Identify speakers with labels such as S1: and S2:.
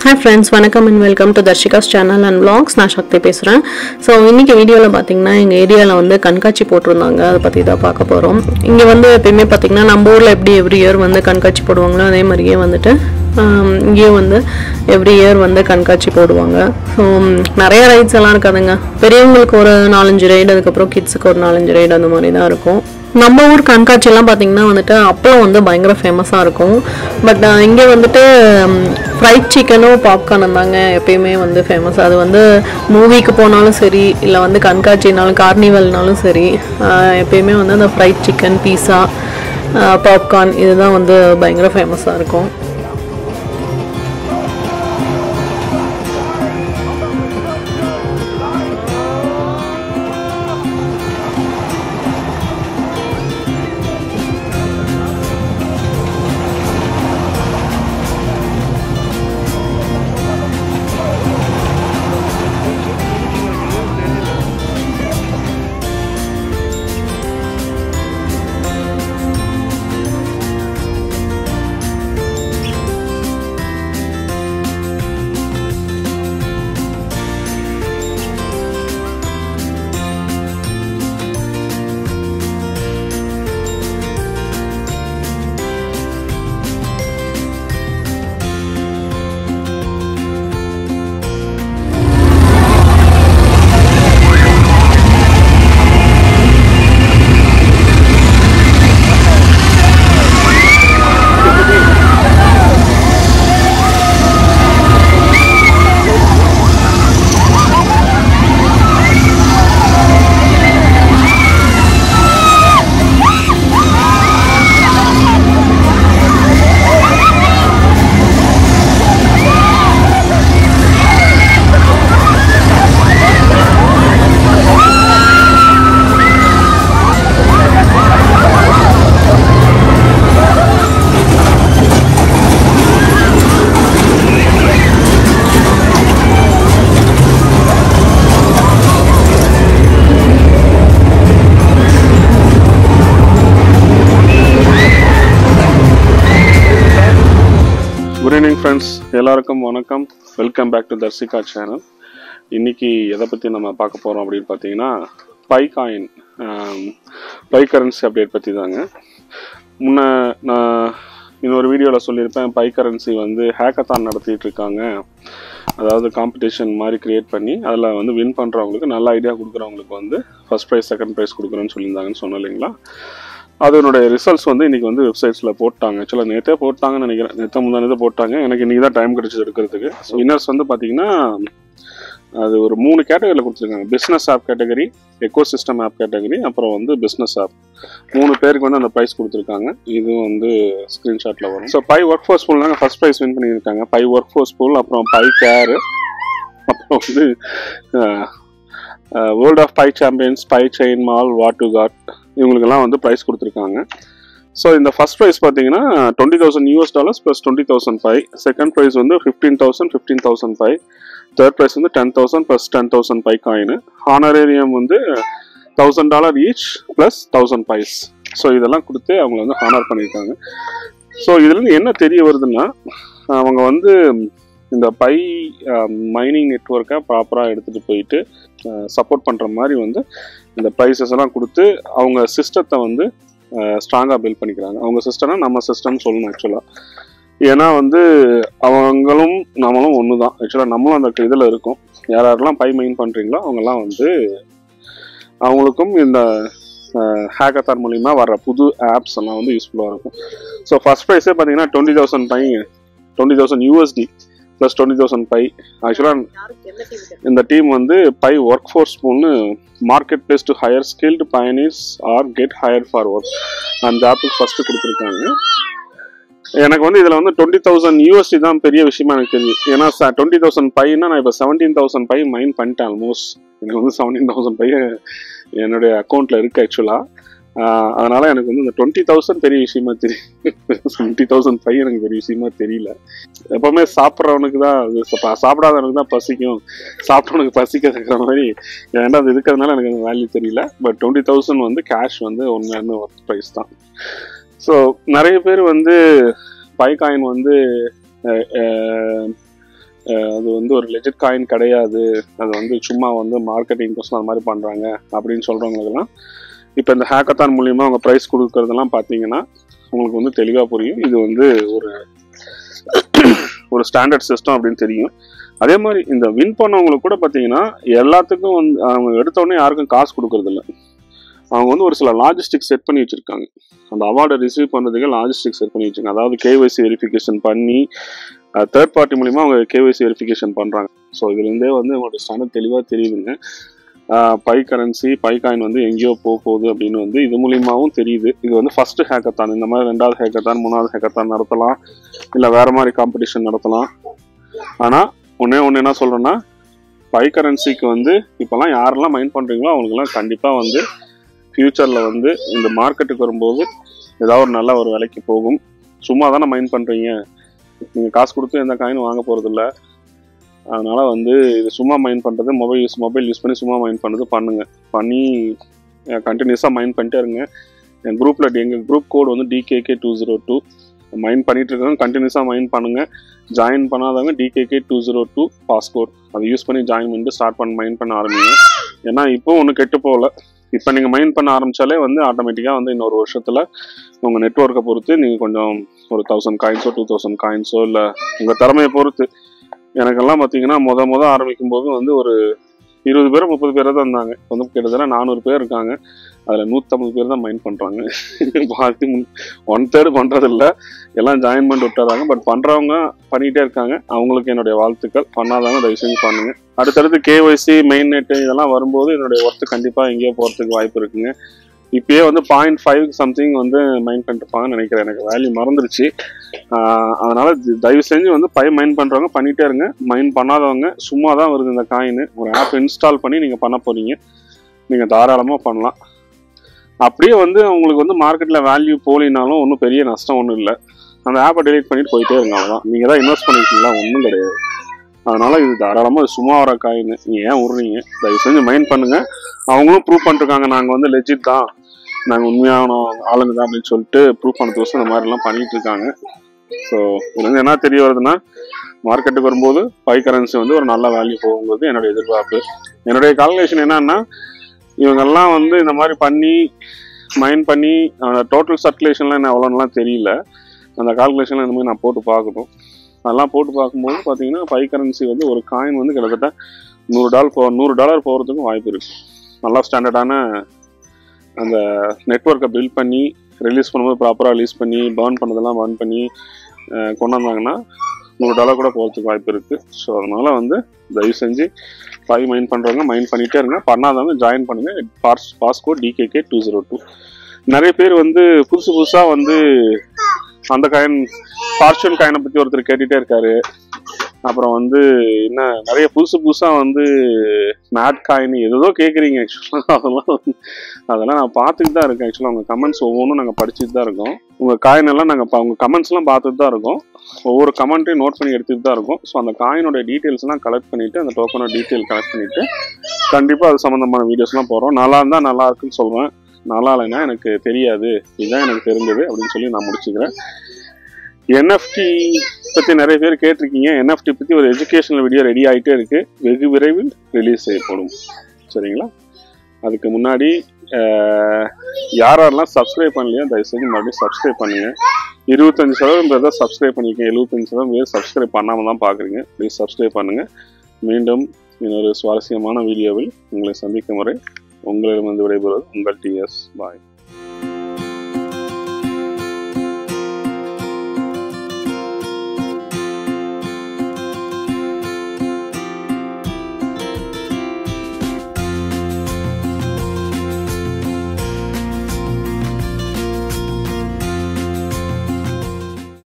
S1: hi friends வணக்கம் and welcome to Dharshika's channel and vlogs நான் சக்தி பேசுகிறேன் ஸோ இன்றைக்கி வீடியோவில் பார்த்தீங்கன்னா எங்கள் ஏரியாவில் வந்து கண்காட்சி போட்டிருந்தாங்க அதை பற்றி தான் பார்க்க போகிறோம் இங்கே வந்து எப்பயுமே பார்த்தீங்கன்னா நம்ம ஊரில் எப்படி எவ்ரி இயர் வந்து கண்காட்சி போடுவாங்களோ அதே மாதிரியே வந்துட்டு ஆம், இங்கேயும் வந்து எவ்ரி இயர் வந்து கண்காட்சி போடுவாங்க ஸோ நிறைய ரைட்ஸ் எல்லாம் இருக்காதுங்க பெரியவங்களுக்கு ஒரு நாலஞ்சு ரைடு அதுக்கப்புறம் கிட்ஸுக்கு ஒரு நாலஞ்சு ரைடு அந்த மாதிரி தான் இருக்கும் நம்ம ஊர் கண்காட்சியெல்லாம் பார்த்தீங்கன்னா வந்துட்டு அப்பளம் வந்து பயங்கர ஃபேமஸாக இருக்கும் பட் இங்கே வந்துட்டு ஃப்ரைட் சிக்கனும் பாப்கார்னும் தாங்க எப்பயுமே வந்து ஃபேமஸ் அது வந்து மூவிக்கு போனாலும் சரி இல்லை வந்து கண்காட்சினாலும் கார்னிவல்னாலும் சரி ஆஹ் எப்பயுமே வந்து அந்த ஃப்ரைட் சிக்கன் பீஸா பாப்கார்ன் இதுதான் வந்து பயங்கர ஃபேமஸாக இருக்கும்
S2: குட் ஈவினிங் ஃப்ரெண்ட்ஸ் எல்லாருக்கும் வணக்கம் welcome back to Darshika channel இன்னைக்கு எதை பற்றி நம்ம பார்க்க போகிறோம் அப்படின்னு பார்த்தீங்கன்னா Pi coin Pi currency update பற்றி தாங்க முன்ன நான் இன்னொரு வீடியோவில் சொல்லியிருப்பேன் பை கரன்சி வந்து ஹேக்கத்தான் நடத்திட்டு இருக்காங்க அதாவது காம்படிஷன் மாதிரி கிரியேட் பண்ணி அதில் வந்து வின் பண்ணுறவங்களுக்கு நல்ல ஐடியா கொடுக்குறவங்களுக்கு வந்து ஃபர்ஸ்ட் ப்ரைஸ் செகண்ட் ப்ரைஸ் கொடுக்குறேன்னு சொல்லியிருந்தாங்கன்னு சொன்னோம் இல்லைங்களா அதனுடைய ரிசல்ட்ஸ் வந்து இன்னைக்கு வந்து வெப்சைட்ஸில் போட்டாங்க ஆக்சுவலாக நேற்றே போட்டாங்கன்னு நினைக்கிறேன் நேற்று முந்தானே போட்டாங்க எனக்கு இன்னைக்கு தான் டைம் கிடைச்சது எடுக்கிறதுக்கு வின்னர்ஸ் வந்து பார்த்தீங்கன்னா அது ஒரு மூணு கேட்டகரியில் கொடுத்துருக்காங்க business app category ecosystem app category அப்புறம் வந்து பிஸ்னஸ் ஆப் மூணு பேருக்கு வந்து அந்த ப்ரைஸ் கொடுத்துருக்காங்க இது வந்து ஸ்க்ரீன்ஷாட்டில் வரும் so Pi workforce pool தாங்க ஃபர்ஸ்ட் ப்ரைஸ் வின் பண்ணியிருக்காங்க பை ஒர்க் ஃபோர்ஸ் பூல் அப்புறம் பை கேரு அப்புறம் வந்து world of Pi champions Pi chain mall what to got இவங்களுக்கெல்லாம் வந்து ப்ரைஸ் கொடுத்துருக்காங்க ஸோ இந்த ஃபர்ஸ்ட் ப்ரைஸ் பார்த்தீங்கன்னா twenty thousand US dollars plus twenty thousand five second prize வந்து fifteen thousand fifteen thousand five third prize வந்து ten thousand plus ten thousand five coin honorarium வந்து thousand dollar each plus thousand fives so இதெல்லாம் கொடுத்து அவங்கள வந்து honour பண்ணியிருக்காங்க so இதுலேருந்து என்ன தெரிய வருதுன்னா அவங்க வந்து இந்த பை மைனிங் நெட்ஒர்க்கை ப்ராப்பராக எடுத்துகிட்டு போயிட்டு சப்போர்ட் பண்ணுற மாதிரி வந்து இந்த ப்ரைஸஸ் எல்லாம் கொடுத்து அவங்க சிஸ்டத்தை வந்து ஸ்ட்ராங்காக பில்ட் பண்ணிக்கிறாங்க அவங்க சிஸ்டம்னா நம்ம சிஸ்டம் சொல்லணும் ஆக்சுவலாக ஏன்னா வந்து அவங்களும் நம்மளும் ஒன்று தான் ஆக்சுவலாக நம்மளும் அந்த இதில் இருக்கோம் யார் யாரெல்லாம் பை மைன் பண்ணுறீங்களோ அவங்கெல்லாம் வந்து அவங்களுக்கும் இந்த ஹேக்கத்தான் மூலிமா வர புது ஆப்ஸ் எல்லாம் வந்து யூஸ்ஃபுல்லாக இருக்கும் ஸோ ஃபர்ஸ்ட் ப்ரைஸே பார்த்தீங்கன்னா twenty thousand Pi twenty thousand USDT plus twenty thousand Pi ஆக்சுவலாக இந்த டீம் வந்து பை ஒர்க் ஃபோர்ஸ் ஒன்று marketplace to hire skilled pioneers or get hire for work அந்த ஆப்புக்கு ஃபர்ஸ்ட் கொடுத்துருக்காங்க எனக்கு வந்து இதில் வந்து டுவெண்ட்டி தௌசண்ட் யூஎஸ்டி தான் பெரிய விஷயமா எனக்கு தெரியும் ஏன்னா டுவெண்ட்டி தௌசண்ட் பைனா நான் இப்போ செவன்டீன் தௌசண்ட் பை மைன் பண்ணிட்டேன் ஆல்மோஸ்ட் எனக்கு வந்து செவன்டீன் தௌசண்ட் பை என்னுடைய அக்கௌண்ட்டில் இருக்குது ஆக்சுவலாக ஆஹ் அதனால எனக்கு வந்து இந்த டுவெண்ட்டி தௌசண்ட் பெரிய விஷயமா தெரியும் டுவெண்ட்டி தௌசண்ட் ஃபைவ் எனக்கு பெரிய விஷயமா தெரியல எப்பவுமே சாப்பிட்றவனுக்கு தான் அது சா- சாப்பிடாதவனுக்கு தான் பசிக்கும் சாப்பிட்டவனுக்கு பசிக்கிறதுக்கிற மாதிரி ஏன்டா அது இருக்கிறதுனால எனக்கு அந்த வேல்யூ தெரியல பட் டுவெண்ட்டி தௌசண்ட் வந்து கேஷ் வந்து உண்மையான ஒர்க் ப்ரைஸ் தான் ஸோ நிறைய பேர் வந்து பை காயின் வந்து அஹ் அது வந்து ஒரு லெஜிட் காயின் கிடையாது அது வந்து சும்மா வந்து மார்க்கெட்டிங் கோசம் அது மாதிரி பண்ணுறாங்க அப்படின்னு சொல்கிறவங்களுக்கெல்லாம் இப்போ இந்த ஹேக்கத்தான் மூலியமாக அவங்க ப்ரைஸ் கொடுக்கறதெல்லாம் பார்த்தீங்கன்னா உங்களுக்கு வந்து தெளிவாக புரியும் இது வந்து ஒரு ஒரு ஸ்டாண்டர்ட் சிஸ்டம் அப்படின்னு தெரியும் அதே மாதிரி இந்த வின் பண்ணவங்களுக்கு கூட பார்த்தீங்கன்னா எல்லாத்துக்கும் வந்து அவங்க எடுத்த உடனே யாருக்கும் காசு கொடுக்கறதில்ல அவங்க வந்து ஒரு சில லாஜிஸ்டிக் செட் பண்ணி வச்சிருக்காங்க அந்த அவார்டை ரிசீவ் பண்ணுறதுக்கு லாஜிஸ்டிக் செட் பண்ணி வச்சிருக்காங்க அதாவது கேஒய்சி வெரிஃபிகேஷன் பண்ணி தேர்ட் பார்ட்டி மூலிமா அவங்க கேஒய்சி வெரிஃபிகேஷன் பண்ணுறாங்க ஸோ இதுலேருந்தே வந்து உங்களோட ஸ்டாண்டர்ட் தெளிவாக தெரியுதுங்க ah Pi currency Pi coin வந்து எங்கேயோ போக போகுது அப்படின்னு வந்து இது மூலியமாகவும் தெரியுது இது வந்து ஃபர்ஸ்ட் ஹேக்கத்தான் இந்த மாதிரி ரெண்டாவது ஹேக்கத்தான் மூணாவது ஹேக்கத்தான் நடத்தலாம் இல்லை வேற மாதிரி காம்படிஷன் நடத்தலாம் ஆனால் ஒன்றே ஒன்று என்ன சொல்கிறேன்னா பை கரன்சிக்கு வந்து இப்போல்லாம் யாரெல்லாம் மைண்ட் பண்ணுறீங்களோ அவங்களுக்குலாம் கண்டிப்பாக வந்து ஃப்யூச்சரில் வந்து இந்த மார்க்கெட்டுக்கு வரும்போது ஏதாவது ஒரு நல்ல ஒரு விலைக்கு போகும் சும்மா தானே மைண்ட் பண்ணுறீங்க நீங்கள் காசு கொடுத்து எந்த காயினும் வாங்க போகிறதில்ல அதனால வந்து இது சும்மா மைண்ட் பண்ணுறது மொபைல் யூஸ் மொபைல் யூஸ் பண்ணி சும்மா மைண்ட் பண்ணுறது பண்ணுங்க பண்ணி கண்டினியூஸாக மைண்ட் பண்ணிட்டே இருங்க என் குரூப்பில் எங்கள் குரூப் கோட் வந்து DKK two zero two mine பண்ணிட்டு இருக்கவங்க கண்டினியூஸாக மைண்ட் பண்ணுங்க ஜாயின் பண்ணாதவங்க DKK two zero two passcode அதை யூஸ் பண்ணி ஜாயின் பண்ணிட்டு ஸ்டார்ட் பண்ண மைண்ட் பண்ண ஆரம்பிங்க ஏன்னா இப்போ ஒன்றும் கெட்டு போகல இப்போ நீங்கள் மைண்ட் பண்ண ஆரம்பிச்சாலே வந்து ஆட்டோமேட்டிக்காக வந்து இன்னொரு வருஷத்தில் உங்கள் நெட்ஒர்க்கை பொறுத்து நீங்கள் கொஞ்சம் ஒரு தௌசண்ட் காயின்ஸோ டூ தௌசண்ட் காயின்ஸோ இல்லை உங்கள் திறமையை பொறுத்து எனக்கெல்லாம் பார்த்தீங்கன்னா முத முத ஆரம்பிக்கும் போது வந்து ஒரு இருபது பேர் முப்பது பேர் தான் இருந்தாங்க இப்போ வந்து கிட்டத்தட்ட நானூறு பேர் இருக்காங்க அதில் நூற்றம்பது பேர் தான் மைண்ட் பண்ணுறாங்க பாக்கி ஒன் தேர்டு பண்ணுறதில்ல எல்லாம் ஜாயின் பண்ணி விட்டுறாங்க பட் பண்ணுறவங்க பண்ணிகிட்டே இருக்காங்க அவங்களுக்கு என்னுடைய வாழ்த்துக்கள் பண்ணாதவங்க தயவு செஞ்சு பண்ணுங்க அடுத்தடுத்து கேஒய்சி மெயின் நெட் இதெல்லாம் வரும்போது என்னுடைய ஒர்க்கு கண்டிப்பாக எங்கேயோ போகிறதுக்கு வாய்ப்பு இருக்குங்க இப்பயே வந்து பாயிண்ட் ஃபைவ் சம்திங் வந்து மைண்ட் பண்ணிருப்பாங்கன்னு நினைக்கிறேன் எனக்கு வேல்யூ மறந்துருச்சு ஆஹ் அதனால தி- தயவு செஞ்சு வந்து பை மைண்ட் பண்றவங்க பண்ணிட்டே இருங்க மைண்ட் பண்ணாதவங்க சும்மா தான் வருது இந்த காயின் ஒரு ஆப் இன்ஸ்டால் பண்ணி நீங்க பண்ண போறீங்க நீங்க தாராளமா பண்ணலாம் அப்படியே வந்து உங்களுக்கு வந்து மார்க்கெட்ல வேல்யூ போலினாலும் ஒன்றும் பெரிய நஷ்டம் ஒன்றும் இல்லை அந்த ஆப்பை டெலீட் பண்ணிட்டு போயிட்டே இருங்க அவ்வளோதான் நீங்க தான் இன்வெஸ்ட் பண்ணிருக்கீங்களா ஒன்றும் கிடையாது அதனால இது தாராளமா இது சும்மா வர காயின் நீங்க ஏன் விடுறீங்க தயவு செஞ்சு மைண்ட் பண்ணுங்க அவங்களும் ப்ரூவ் பண்ணிருக்காங்க நாங்க வந்து லெஜிட் தான் நாங்கள் உண்மையான ஆளுங்க தான் அப்படின்னு சொல்லிட்டு ப்ரூவ் பண்ணதுக்கோசம் இந்த மாதிரிலாம் பண்ணிட்டு இருக்காங்க ஸோ இதுலேருந்து என்ன தெரிய வருதுன்னா மார்க்கெட்டுக்கு வரும்போது பை கரன்சி வந்து ஒரு நல்ல வேல்யூ போகும்போது என்னுடைய எதிர்பார்ப்பு என்னுடைய கால்குலேஷன் என்னன்னா இவங்கெல்லாம் வந்து இந்த மாதிரி பண்ணி மைண்ட் பண்ணி டோட்டல் சர்க்குலேஷன்லாம் என்ன எவ்வளோலாம் தெரியல அந்த கால்குலேஷன்லாம் இந்த மாதிரி நான் போட்டு பார்க்கணும் அதெல்லாம் போட்டு பார்க்கும்போது பார்த்தீங்கன்னா பை கரன்சி வந்து ஒரு காயின் வந்து கிட்டத்தட்ட நூறு டாலர் போ நூறு டாலர் போகிறதுக்கும் வாய்ப்பு இருக்கு நல்லா ஸ்டாண்டர்டான அந்த நெட்ஒர்க்கை பில்ட் பண்ணி ரிலீஸ் பண்ணும்போது ப்ராப்பராக ரிலீஸ் பண்ணி பர்ன் பண்ணதெல்லாம் பர்ன் பண்ணி அஹ், கொண்டு வந்தாங்கன்னா நூறு டாலர் கூட போகிறதுக்கு வாய்ப்பு இருக்குது ஸோ அதனால் வந்து தயவு செஞ்சு ஃபைவ் மைண்ட் பண்ணுறவங்க மைண்ட் பண்ணிகிட்டே இருங்க பண்ணாதவங்க ஜாயின் பண்ணுங்கள் pass passcode DKK two zero two நிறைய பேர் வந்து புதுசு புதுசாக வந்து அந்த காயின் ஃபார்ச்சூன் காயினை பற்றி ஒருத்தர் கேட்டுகிட்டே இருக்காரு அப்புறம் வந்து என்ன நிறைய புதுசு புதுசாக வந்து மேட் காயின் ஏதோ கேட்குறீங்க ஆக்சுவலாக அதெல்லாம் வந்து அதெல்லாம் நான் பார்த்துட்டு தான் இருக்கேன் ஆக்சுவலாக உங்கள் கமெண்ட்ஸ் ஒவ்வொன்றும் நாங்கள் படிச்சுட்டு தான் இருக்கோம் உங்கள் காயின் எல்லாம் நாங்கள் உங்கள் கமெண்ட்ஸ்லாம் பார்த்துட்டு தான் இருக்கோம் ஒவ்வொரு கமெண்ட்டையும் நோட் பண்ணி எடுத்துட்டு தான் இருக்கோம் ஸோ அந்த காயினோட டீட்டெயில்ஸ்லாம் கலெக்ட் பண்ணிவிட்டு அந்த டோக்கனோட டீட்டெயில் கலெக்ட் பண்ணிவிட்டு கண்டிப்பாக அது சம்மந்தமான வீடியோஸ்லாம் போகிறோம் நல்லா இருந்தால் நல்லா இருக்குன்னு சொல்லுவேன் நல்லா இல்லைன்னா எனக்கு தெரியாது இதுதான் எனக்கு தெரிஞ்சது அப்படின்னு சொல்லி நான் முடிச்சுக்கிறேன் என்எஃப்டி பற்றி நிறைய பேர் கேட்டிருக்கீங்க என்எஃப்டி பற்றி ஒரு எஜுகேஷனல் வீடியோ ரெடி ஆகிட்டே இருக்கு வெகு விரைவில் ரிலீஸ் செய்யப்படும் சரிங்களா அதுக்கு முன்னாடி அஹ், யார் யாரெல்லாம் சப்ஸ்கிரைப் பண்ணலையோ தயவு செஞ்சு மறுபடியும் சப்ஸ்கிரைப் பண்ணுங்க இருபத்தஞ்சு சதவீதம் பேர் தான் சப்ஸ்கிரைப் பண்ணிருக்கேன் எழுபத்தஞ்சு சதவீதம் பேர் சப்ஸ்கிரைப் பண்ணாமல் தான் பார்க்குறீங்க ப்ளீஸ் சப்ஸ்கிரைப் பண்ணுங்க மீண்டும் இன்னொரு சுவாரஸ்யமான வீடியோவில் உங்களை சந்திக்கும் வரை உங்களிடமிருந்து விடைபெறுவது உங்கள் டிஎஸ் பாய்